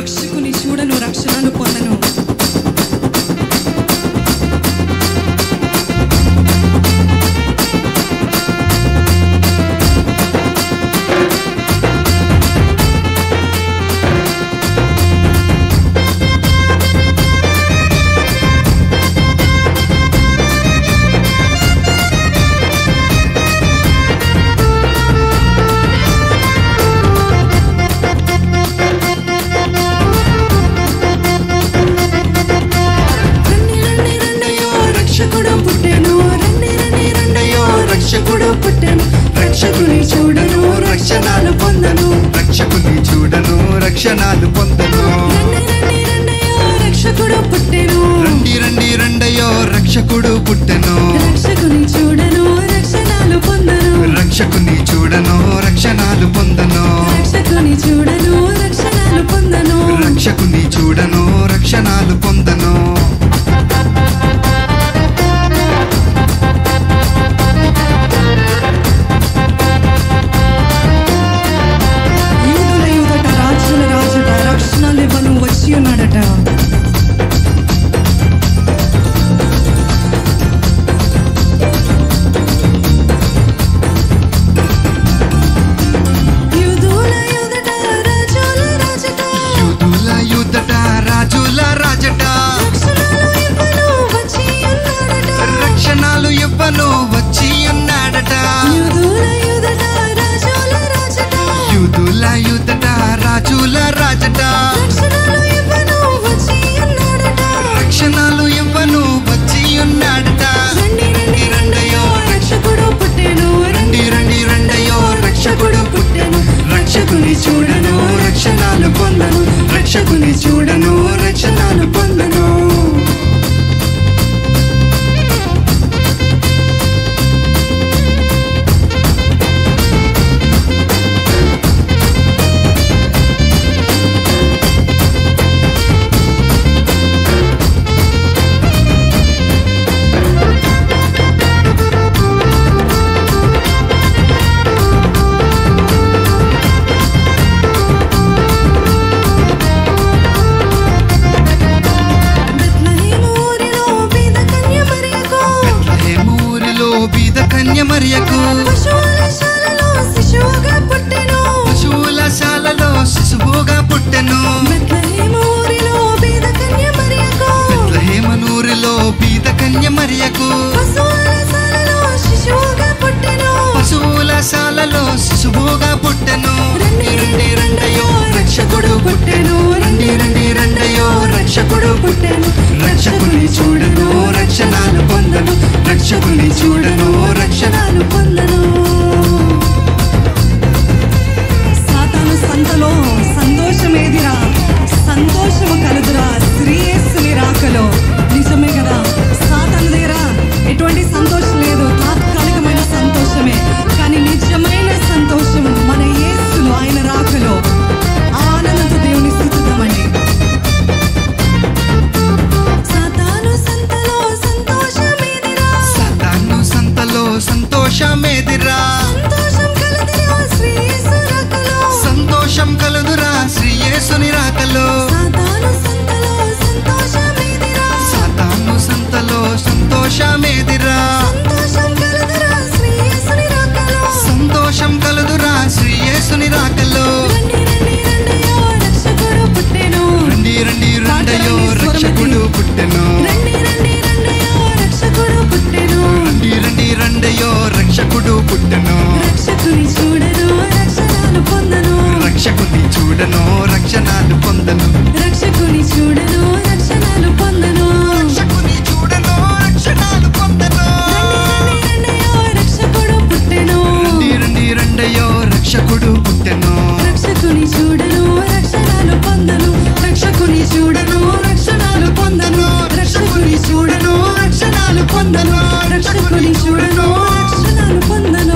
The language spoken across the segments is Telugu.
రక్షకుని చూడను రక్షణను పొందను రండి రండి రండయ్యో రక్షకుడు పుట్టెను రండి రండి రండయ్యో రక్షకుడు పుట్టెను రక్షకుని చూడను రక్షణాలు పొందను రక్షకుని చూడను రక్షణాలు పొందను రండి రండి రండయ్యో రక్షకుడు పుట్టెను రండి రండి రండయ్యో రక్షకుడు పుట్టెను రక్షకుని చూడను రక్షణాలు పొందను రక్షకుని చూడను రక్షణాలు పొందను రక్షకుని చూడను రక్షణాలు పొందను రక్షకుని చూడను రక్షణాలు పొందను యూదుల యూదట రాజుల రాజుట రక్షణలు ఇవ్వను వచ్చి ఉన్నాడట యూదుల యూదట రాజుల రాజుట యూదుల యూదట రాజుల రాజట రక్షణలు ఇవ్వను వచ్చి ఉన్నాడట రక్షణాలు ఇవ్వను వచ్చి అన్నాడట యూదుల యూదట రాజుల రాజుట యూదుల యూదట రాజుల రాజట రక్షణలు ఇవ్వను వచ్చి ఉన్నాడట రక్షణాలు ఇవ్వను వచ్చి ఉన్నాడట రండి రండి రండయ్యో రక్షకుడు పుట్టెను రండి రండి రండయ్యో రక్షకుడు పుట్టెను రక్షకుని చూడను రక్షణాలు పొందను రక్షకుని చూడను రక్షణాలు పొందను బెత్లెహేము ఊరిలో బీద కన్య మరియకు ఊరిలో బీద కన్య మరియకు పశువుల శాలలో శిశువుగా పుట్టెను పశువుల శాలలో శిశువుగా పుట్టెను బెత్లెహేము ఊరిలో బీద కన్య మరియకు హేమనూరిలో బీద కన్య మరియకు పశువుల శాలలో శిశువుగా పుట్టెను పశువుల శాలలో శిశువుగా పుట్టెను రండి రండి రండయ్యో రక్షకుడు పుట్టెను రండి రండి రండయ్యో రక్షకుడు పుట్టెను రక్షకుని చూడను రక్షణాలు పొందను రక్షకుని చూడను రక్షణాలు పొందను సాతాను సంతలో సంతోషమేదిరా సంతోషము కలుదురా శ్రీయేసుని రాకలో నిజమే కదా సాతాను దగ్గర ఎటువంటి సంతోషం లేదు తాత్కాలికమైన సంతోషమే కానీ నిజమైన సంతోషం మన యేసులో ఆయన రాకలో ఆనందంతో దేవుని స్థుతిద్దామండి సాతాను సంతలో సంతోషమేదిరా సాతాను సంతలో సంతోషమేదిరా సంతోషం కలుదురా శ్రీయేసు రాకలో సంతోషం కలుదురా శ్రీ యేసుని రాకలో సాతాను సంతలో సంతోషమేదిరా సాతాను సంతలో సంతోషమేదిరా సంతోషం కలుదురా శ్రీయేసుని రాకలో సంతోషం కలుదురా శ్రీ యేసుని రాకలో రండి రండి రండయ్యో రక్షకుడు పుట్టెను రండి రండి రండయ్యో రక్షకుడు పుట్టెను రండి రండి రండయ్యో రక్షకుడు పుట్టెను రండి రండి రండయ్యో రక్షకుడు పుట్టెను రక్షకుని చూడను రక్షణాలు పొందను రక్షకుని చూడను రక్షణాలు పొందను రక్షకుని చూడను రక్షణాలు పొందను రక్షకుని చూడను రక్షణాలు పొందను రండి రండి రండయ్యో రక్షకుడు పుట్టెను రండి రండి రండయ్యో రక్షకుడు పుట్టెను రక్షకుని చూడను రక్షణాలు పొందను రక్షకుని చూడను రక్షణాలు పొందను రక్షకుని చూడను రక్షణాలు పొందను రక్షకుని చూడను రక్షణాలు పొందను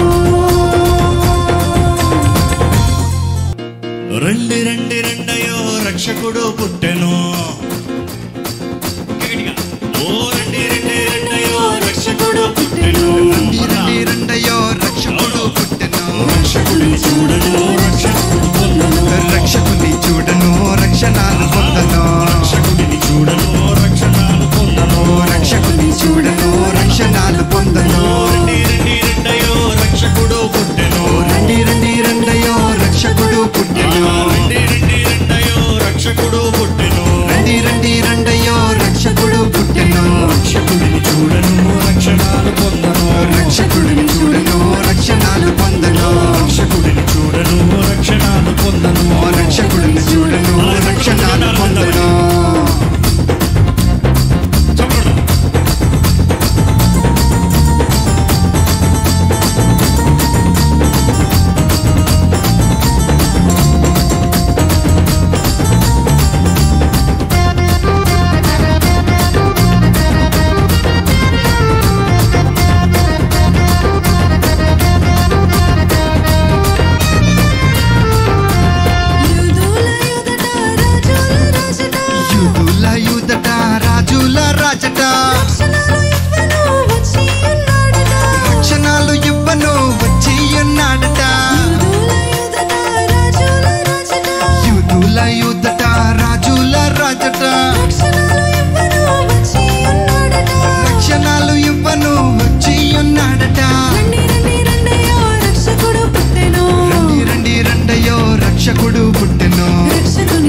రండి రండి రండయో రక్షకుడు పుట్టెను గట్టిగా. ఓ రండి రండి రండయో రక్షకుడు పుట్టెను రండి రండి రండయ్యో రక్షకుడు పుట్టెను రక్షకుడిని చూడను రక్షకుడు పొందను రక్షకుని చూడను రక్ష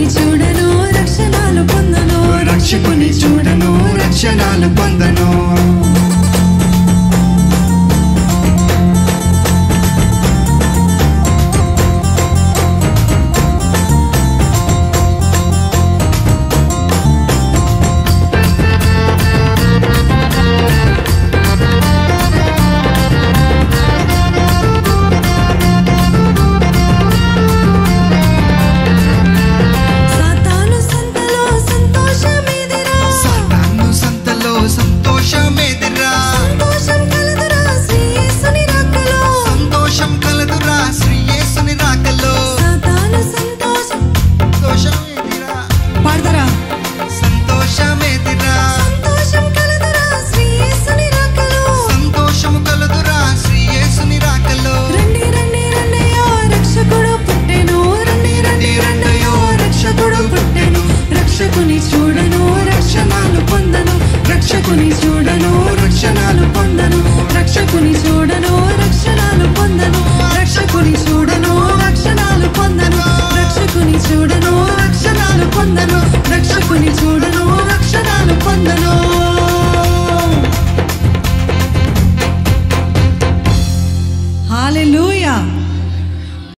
రక్షకుని చూడను